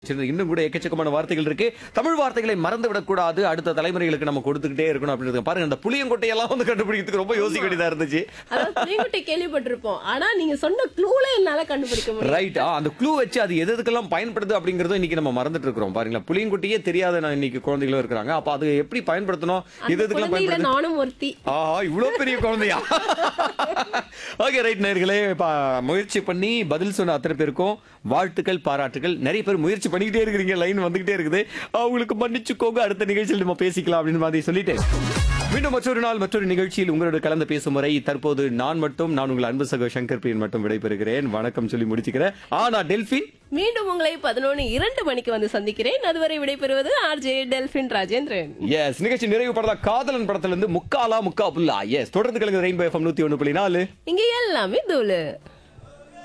சின்ன- இன்னும் கூட எக்கச்சக்கமான வார்த்தைகள் இருக்கு தமிழ் வார்த்தைகளை மறந்து விடக்கூடாது அடுத்த தலைமுறைகளுக்கு நம்ம கொடுத்துக்கிட்டே இருக்கணும் அப்படின்னு பாருங்க அந்த புளியங்கொட்டையெல்லாம் வந்து கண்டுபிடிக்கிறதுக்கு ரொம்ப யோசிக்க வேண்டியதா இருந்துச்சு அதாவது புளியங்குட்டை கேள்விப்பட்டிருப்போம் ஆனா நீங்க சொன்ன க்ளூல என்னால கண்டுபிடிக்க முடியும் ரைட் அந்த க்ளூ வச்சு அது எது எதுக்கெல்லாம் பயன்படுது அப்படிங்கறதும் இன்னைக்கு நம்ம மறந்துட்டு இருக்கிறோம் பாருங்களா புளியங்குட்டியே தெரியாத நான் இன்னைக்கு குழந்தைகளும் இருக்கிறாங்க அப்ப அது எப்படி பயன்படுத்தணும் எது அந்த எதுக்கெல்லாம் குழந்தையில பயன்படுது நானும் ஒருத்தி ஆஹா இவ்வளவு பெரிய குழந்தையா ஓகே ரைட் நேர்களே முயற்சி பண்ணி பதில் சொன்ன அத்தனை பேருக்கும் வாழ்த்துக்கள் பாராட்டுகள் நிறைய பேர் முயற்சி பண்ணிக்கிட்டே இருக்கிறீங்க லைன் வந்துகிட்டே இருக்குது அவங்களுக்கு மன்னிச்சுக்கோங்க அடுத்த நிகழ்ச்சியில் நம்ம பேசிக்கலாம் அப்படின்னு மாதிரி சொல்லிட்டு மீண்டும் மற்றொரு நாள் மற்றொரு நிகழ்ச்சியில் உங்களோட கலந்து பேசும் முறை தற்போது நான் மட்டும் நான் உங்கள் அன்பு சகோ சங்கர் பிரியன் மட்டும் விடைபெறுகிறேன் வணக்கம் சொல்லி முடிச்சுக்கிறேன் ஆனா டெல்பின் மீண்டும் உங்களை பதினொன்று இரண்டு மணிக்கு வந்து சந்திக்கிறேன் அதுவரை விடைபெறுவது ஆர்ஜே டெல்பின் ராஜேந்திரன் எஸ் நிகழ்ச்சி நிறைவு படல காதலன் படத்துல இருந்து முக்காலா முக்கா புல்லா எஸ் தொடர்ந்து கலந்து ரெயின்போ எஃப்எம் நூத்தி ஒண்ணு புள்ளி நாலு இங்க எல்லாமே தூளு